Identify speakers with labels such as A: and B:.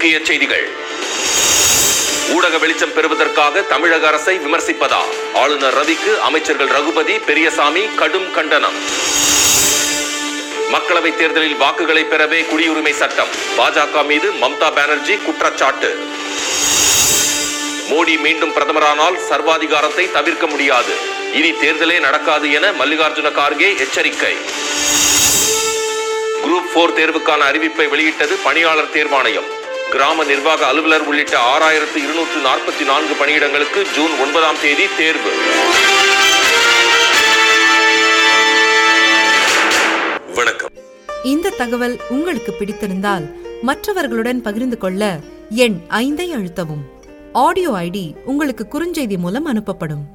A: முக்கிய செய்திகள் ஊடக வெளிச்சம் பெறுவதற்காக தமிழக அரசை விமர்சிப்பதா ஆளுநர் ரவிக்கு அமைச்சர்கள் ரகுபதி பெரியசாமி கடும் கண்டனம் மக்களவை தேர்தலில் வாக்குகளை பெறவே குடியுரிமை சட்டம் பாஜக மீது மம்தா பானர்ஜி குற்றச்சாட்டு மோடி மீண்டும் பிரதமரானால் சர்வாதிகாரத்தை தவிர்க்க முடியாது இனி தேர்தலே நடக்காது என மல்லிகார்ஜுன கார்கே எச்சரிக்கை குரூப் போர் தேர்வுக்கான அறிவிப்பை வெளியிட்டது பணியாளர் தேர்வாணையம் கிராம நிர்வாக அலுவலர் உள்ளிட்ட ஆறாயிரத்து இருநூற்று நாற்பத்தி நான்கு பணியிடங்களுக்கு ஜூன் ஒன்பதாம் தேதி தேர்வு வணக்கம்
B: இந்த தகவல் உங்களுக்கு பிடித்திருந்தால் மற்றவர்களுடன் பகிர்ந்து கொள்ள எண் ஐந்தை அழுத்தவும் ஆடியோ ஐடி உங்களுக்கு குறுஞ்செய்தி மூலம் அனுப்பப்படும்